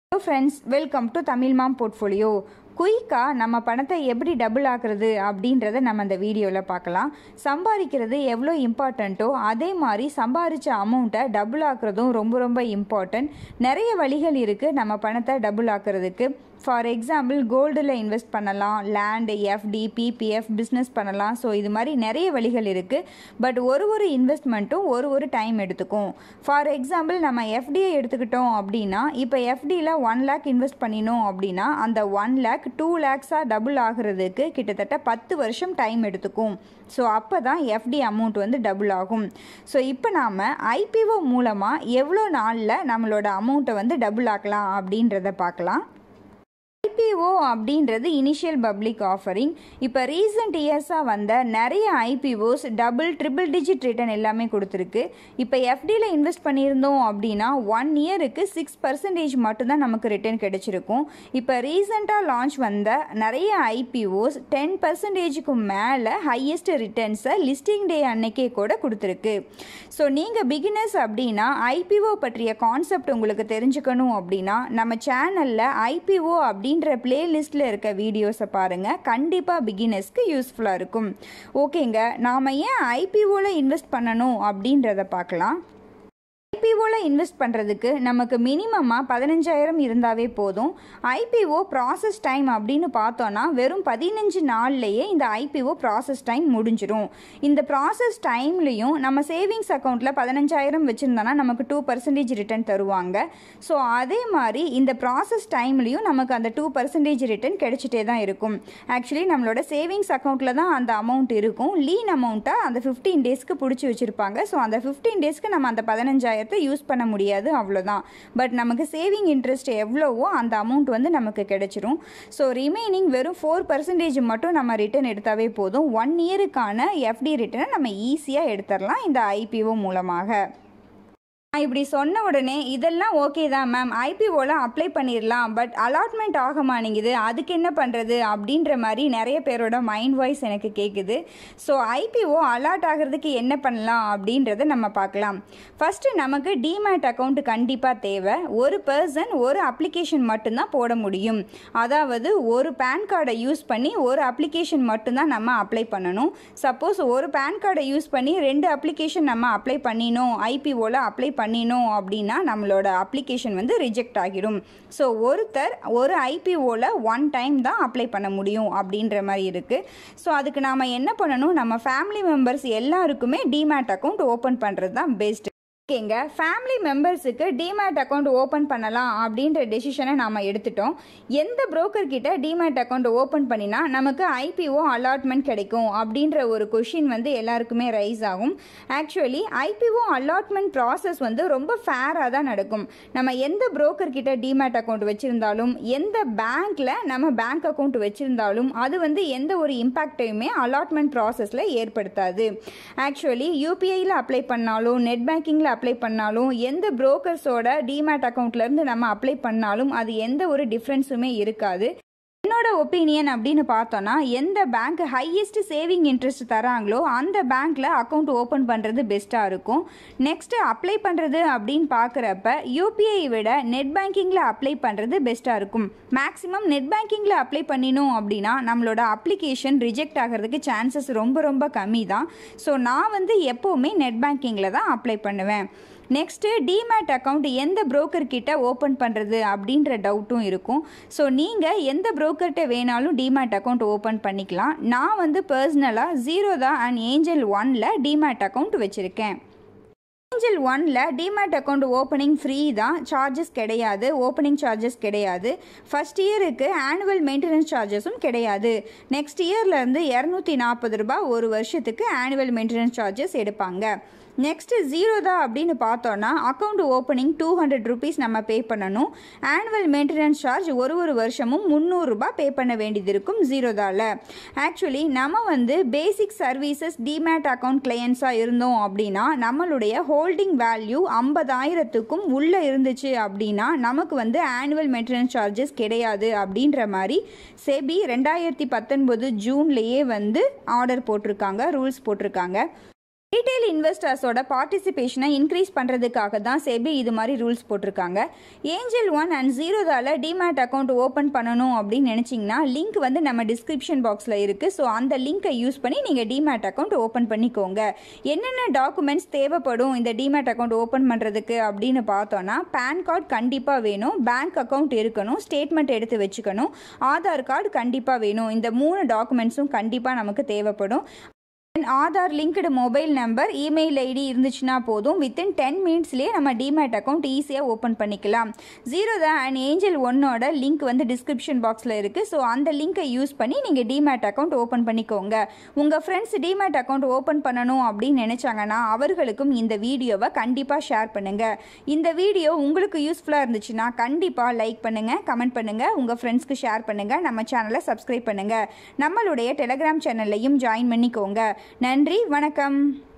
hello friends welcome to Tamil mom portfolio குயிக்காக நம்ம பணத்தை எப்படி டபுள் ஆக்குறது அப்படின்றத நம்ம இந்த வீடியோவில் பார்க்கலாம் சம்பாதிக்கிறது எவ்வளோ இம்பார்ட்டண்ட்டோ அதே மாதிரி சம்பாதிச்ச அமௌண்ட்டை டபுள் ஆக்குறதும் ரொம்ப ரொம்ப இம்பார்ட்டன்ட் நிறைய வழிகள் இருக்குது நம்ம பணத்தை டபுள் ஆக்குறதுக்கு ஃபார் எக்ஸாம்பிள் கோல்டில் இன்வெஸ்ட் பண்ணலாம் லேண்டு எஃப்டி பிபிஎஃப் பிஸ்னஸ் பண்ணலாம் ஸோ இது மாதிரி நிறைய வழிகள் இருக்குது பட் ஒரு ஒரு இன்வெஸ்ட்மெண்ட்டும் ஒரு ஒரு டைம் எடுத்துக்கும் ஃபார் எக்ஸாம்பிள் நம்ம எஃப்டியை எடுத்துக்கிட்டோம் அப்படின்னா இப்போ எஃப்டியில் ஒன் லேக் இன்வெஸ்ட் பண்ணினோம் அப்படின்னா அந்த ஒன் லேக் டூ லேக்ஸாக டபுள் ஆகிறதுக்கு கிட்டத்தட்ட பத்து வருஷம் டைம் எடுத்துக்கும் ஸோ அப்போ தான் எஃப்டி அமௌண்ட் வந்து டபுள் ஆகும் ஸோ இப்போ நாம் ஐபிஓ மூலமாக எவ்வளோ நாளில் நம்மளோட அமௌண்ட்டை வந்து டபுள் ஆக்கலாம் அப்படின்றத பார்க்கலாம் ஐபிஓ அப்படின்றது இனிஷியல் பப்ளிக் ஆஃபரிங் இப்போ ரீசெண்ட் இயர்ஸாக வந்த நிறைய IPOs double triple digit return எல்லாமே கொடுத்துருக்கு இப்போ எஃப்டியில் இன்வெஸ்ட் பண்ணியிருந்தோம் அப்படின்னா ஒன் இயருக்கு சிக்ஸ் பர்சன்டேஜ் மட்டும்தான் நமக்கு ரிட்டர்ன் கிடைச்சிருக்கும் இப்போ ரீசெண்டாக லான்ச் வந்த நிறைய ஐபிஓஸ் டென் பர்சன்டேஜுக்கு மேலே ஹையஸ்ட் ரிட்டர்ன்ஸை லிஸ்டிங் டே அன்னைக்கே கூட கொடுத்துருக்கு ஸோ நீங்கள் பிகினர்ஸ் அப்படின்னா ஐபிஓ பற்றிய கான்செப்ட் உங்களுக்கு தெரிஞ்சுக்கணும் அப்படின்னா நம்ம சேனலில் ஐபிஓ அப்படின்ற பிளேலிஸ்ட்டில் இருக்க வீடியோஸை பாருங்கள் கண்டிப்பாக பிகினர்ஸ்க்கு யூஸ்ஃபுல்லாக இருக்கும் ஓகேங்க நாம் ஏன் ஐபிஓவில் இன்வெஸ்ட் பண்ணணும் அப்படின்றத பார்க்கலாம் ஐபிஓவில் இன்வெஸ்ட் பண்ணுறதுக்கு நமக்கு மினிமமாக பதினஞ்சாயிரம் இருந்தாவே போதும் ஐபிஓ ப்ராசஸ் டைம் அப்படின்னு பார்த்தோன்னா வெறும் பதினஞ்சு நாள்லேயே இந்த ஐபிஓ ப்ராசஸ் டைம் முடிஞ்சிடும் இந்த ப்ராசஸ் டைம்லேயும் நம்ம சேவிங்ஸ் அக்கௌண்ட்டில் பதினஞ்சாயிரம் வச்சுருந்தோன்னா நமக்கு டூ பர்சன்டேஜ் ரிட்டர்ன் தருவாங்க ஸோ அதே மாதிரி இந்த ப்ராசஸ் டைம்லேயும் நமக்கு அந்த டூ பர்சன்டேஜ் ரிட்டர்ன் கிடைச்சிட்டே தான் இருக்கும் ஆக்சுவலி நம்மளோட சேவிங்ஸ் அக்கௌண்ட்டில் தான் அந்த அமௌண்ட் இருக்கும் லீன் அமௌண்ட்டை அந்த ஃபிஃப்டீன் டேஸ்க்கு பிடிச்சி வச்சுருப்பாங்க ஸோ அந்த ஃபிஃப்டீன் டேஸ்க்கு நம்ம அந்த பதினஞ்சாயிரத்தை யூஸ் பண்ண முடியாது அவ்வளோதான் பட் நமக்கு சேவிங் இன்ட்ரெஸ்ட் எவ்வளவோ அந்த அமௌண்ட் வந்து நமக்கு கிடைச்சிரும் ஸோ ரிமைனிங் வெறும் ஃபோர் பர்சன்டேஜ் மட்டும் நம்ம ரிட்டர்ன் எடுத்தாவே போதும் ஒன் இயருக்கான எஃப்டி ரிட்டர்னை நம்ம ஈஸியாக எடுத்துடலாம் இந்த ஐபிஓ மூலமாக நான் இப்படி சொன்ன உடனே இதெல்லாம் ஓகே தான் மேம் ஐபிஓவில் அப்ளை பண்ணிடலாம் பட் அலாட்மெண்ட் ஆக மாட்டேங்குது அதுக்கு என்ன பண்ணுறது அப்படின்ற மாதிரி நிறைய பேரோட மைண்ட் வாய்ஸ் எனக்கு கேட்குது ஸோ ஐபிஓ அலாட் ஆகிறதுக்கு என்ன பண்ணலாம் அப்படின்றத நம்ம பார்க்கலாம் ஃபஸ்ட்டு நமக்கு டிமேட் அக்கௌண்ட் கண்டிப்பாக தேவை ஒரு பர்சன் ஒரு அப்ளிகேஷன் மட்டும்தான் போட முடியும் அதாவது ஒரு பேன் கார்டை யூஸ் பண்ணி ஒரு அப்ளிகேஷன் மட்டும்தான் நம்ம அப்ளை பண்ணணும் சப்போஸ் ஒரு பேன் கார்டை யூஸ் பண்ணி ரெண்டு அப்ளிகேஷன் நம்ம அப்ளை பண்ணினோம் ஐபிஓவில் அப்ளை பண்ணினோம் அப்படின்னா நம்மளோட அப்ளிகேஷன் வந்து ரிஜெக்ட் ஆகிடும் ஸோ ஒருத்தர் ஒரு ஐபிஓவில் ஒன் டைம் தான் அப்ளை பண்ண முடியும் அப்படின்ற மாதிரி இருக்குது ஸோ அதுக்கு நாம் என்ன பண்ணணும் நம்ம ஃபேமிலி மெம்பர்ஸ் எல்லாருக்குமே டிமேட் அக்கௌண்ட் ஓப்பன் பண்ணுறது தான் பெஸ்ட் ஓகேங்க ஃபேமிலி மெம்பர்ஸுக்கு டிமேட் அக்கௌண்ட் ஓப்பன் பண்ணலாம் அப்படின்ற டெசிஷனை நாம் எடுத்துட்டோம் எந்த புரோக்கர் கிட்ட டிமேட் அக்கௌண்ட் ஓப்பன் பண்ணினா நமக்கு ஐபிஓ அலாட்மெண்ட் கிடைக்கும் அப்படின்ற ஒரு கொஷின் வந்து எல்லாருக்குமே ரைஸ் ஆகும் ஆக்சுவலி ஐபிஓ அலாட்மெண்ட் ப்ராசஸ் வந்து ரொம்ப ஃபேராக தான் நடக்கும் நம்ம எந்த புரோக்கர் கிட்ட டிமேட் அக்கௌண்ட் வச்சுருந்தாலும் எந்த பேங்க்கில் நம்ம பேங்க் அக்கௌண்ட் வச்சுருந்தாலும் அது வந்து எந்த ஒரு இம்பேக்டையுமே அலாட்மெண்ட் ப்ராசஸில் ஏற்படுத்தாது ஆக்சுவலி யூபிஐயில் அப்ளை பண்ணாலும் நெட் பேங்கிங்கில் அப்ளை பண்ணாலும் எந்த புரோக்கர்ஸோட டிமேட் அக்கௌண்ட்லேருந்து நம்ம அப்ளை பண்ணாலும் அது எந்த ஒரு டிஃப்ரென்ஸுமே இருக்காது என்னோட ஒப்பீனியன் அப்படின்னு பார்த்தோன்னா எந்த பேங்க் ஹையஸ்ட் சேவிங் இன்ட்ரெஸ்ட் தராங்களோ அந்த பேங்க்கில் அக்கௌண்ட் ஓப்பன் பண்ணுறது பெஸ்ட்டாக இருக்கும் நெக்ஸ்ட்டு அப்ளை பண்ணுறது அப்படின்னு பார்க்குறப்ப யூபிஐ விட நெட் பேங்கிங்கில் அப்ளை பண்ணுறது பெஸ்ட்டாக இருக்கும் மேக்ஸிமம் நெட் பேங்கிங்கில் அப்ளை பண்ணினோம் அப்படின்னா நம்மளோட அப்ளிகேஷன் ரிஜெக்ட் ஆகிறதுக்கு சான்சஸ் ரொம்ப ரொம்ப கம்மி தான் ஸோ நான் வந்து எப்போவுமே நெட் பேங்கிங்கில் தான் அப்ளை பண்ணுவேன் நெக்ஸ்ட்டு டிமேட் அக்கௌண்ட் எந்த புரோக்கர் கிட்ட ஓப்பன் பண்ணுறது அப்படின்ற டவுட்டும் இருக்கும் ஸோ நீங்கள் எந்த புரோக்கர்கிட்ட வேணாலும் டிமேட் அக்கௌண்ட் ஓப்பன் பண்ணிக்கலாம் நான் வந்து பர்சனலாக ஜீரோதா அண்ட் ஏஞ்சல் ஒனில் டிமேட் அக்கௌண்ட் வச்சுருக்கேன் ஏஞ்சல் ஒனில் டிமேட் அக்கௌண்ட் ஓப்பனிங் ஃப்ரீ தான் சார்ஜஸ் கிடையாது ஓப்பனிங் சார்ஜஸ் கிடையாது ஃபஸ்ட் இயருக்கு ஆனுவல் மெயின்டெனன்ஸ் சார்ஜஸும் கிடையாது நெக்ஸ்ட் இயர்லேருந்து இரநூத்தி நாற்பது ரூபாய் ஒரு வருஷத்துக்கு ஆனுவல் மெயின்டெனன்ஸ் சார்ஜஸ் எடுப்பாங்க நெக்ஸ்ட்டு ஜீரோதா அப்படின்னு பார்த்தோன்னா account opening two hundred rupees நம்ம பே பண்ணணும் ஆனுவல் மெயின்டெனன்ஸ் சார்ஜ் ஒரு ஒரு வருஷமும் முந்நூறுரூபா பே பண்ண வேண்டியது இருக்கும் ஜீரோதாவில் ஆக்சுவலி நம்ம வந்து பேசிக் சர்வீசஸ் டிமேட் அக்கௌண்ட் கிளையன்ஸாக இருந்தோம் அப்படின்னா நம்மளுடைய ஹோல்டிங் வேல்யூ ஐம்பதாயிரத்துக்கும் உள்ளே இருந்துச்சு அப்படின்னா நமக்கு வந்து ஆனுவல் மெயின்டெனன்ஸ் சார்ஜஸ் கிடையாது அப்படின்ற மாதிரி செபி ரெண்டாயிரத்தி பத்தொன்பது ஜூன்லேயே வந்து ஆர்டர் போட்டிருக்காங்க ரூல்ஸ் போட்டிருக்காங்க ரீட்டைல் இன்வெஸ்டர்ஸோட பார்ட்டிசிபேஷனை இன்க்ரீஸ் பண்ணுறதுக்காக தான் செபி இது மாதிரி ரூல்ஸ் போட்டிருக்காங்க ஏஞ்சல் ஒன் அண்ட் ஜீரோதால டிமேட் அக்கௌண்ட் ஓப்பன் பண்ணணும் அப்படின்னு நினச்சிங்கன்னா லிங்க் வந்து நம்ம டிஸ்கிரிப்ஷன் பாக்ஸில் இருக்குது ஸோ அந்த லிங்க்கை யூஸ் பண்ணி நீங்கள் டிமேட் அக்கௌண்ட் ஓப்பன் பண்ணிக்கோங்க என்னென்ன டாக்குமெண்ட்ஸ் தேவைப்படும் இந்த டிமேட் அக்கௌண்ட் ஓப்பன் பண்ணுறதுக்கு அப்படின்னு பார்த்தோன்னா பேன் கார்டு கண்டிப்பாக வேணும் பேங்க் அக்கௌண்ட் இருக்கணும் ஸ்டேட்மெண்ட் எடுத்து வச்சுக்கணும் ஆதார் கார்டு கண்டிப்பாக வேணும் இந்த மூணு டாக்குமெண்ட்ஸும் கண்டிப்பாக நமக்கு தேவைப்படும் Aadhaar linked mobile number email ID இருந்துச்சுன்னா போதும் வித்தின் டென் மினிட்ஸ்லேயே நம்ம டிமேட் அக்கௌண்ட் ஈஸியாக ஓப்பன் பண்ணிக்கலாம் ஜீரோ த அண்ட் ஏஞ்சல் ஒன்னோட லிங்க் வந்து டிஸ்கிரிப்ஷன் பாக்ஸில் இருக்குது ஸோ அந்த லிங்க்கை யூஸ் பண்ணி நீங்கள் டிமேட் அக்கௌண்ட் ஓப்பன் பண்ணிக்கோங்க உங்கள் ஃப்ரெண்ட்ஸ் டிமேட் அக்கௌண்ட் ஓப்பன் பண்ணணும் அப்படின்னு நினச்சாங்கன்னா அவர்களுக்கும் இந்த வீடியோவை கண்டிப்பாக ஷேர் பண்ணுங்கள் இந்த வீடியோ உங்களுக்கு யூஸ்ஃபுல்லாக இருந்துச்சுன்னா கண்டிப்பாக லைக் பண்ணுங்கள் கமெண்ட் பண்ணுங்கள் உங்கள் ஃப்ரெண்ட்ஸ்க்கு ஷேர் பண்ணுங்கள் நம்ம சேனலை சப்ஸ்கிரைப் பண்ணுங்கள் நம்மளுடைய டெலகிராம் சேனல்லையும் ஜாயின் பண்ணிக்கோங்க நன்றி வணக்கம்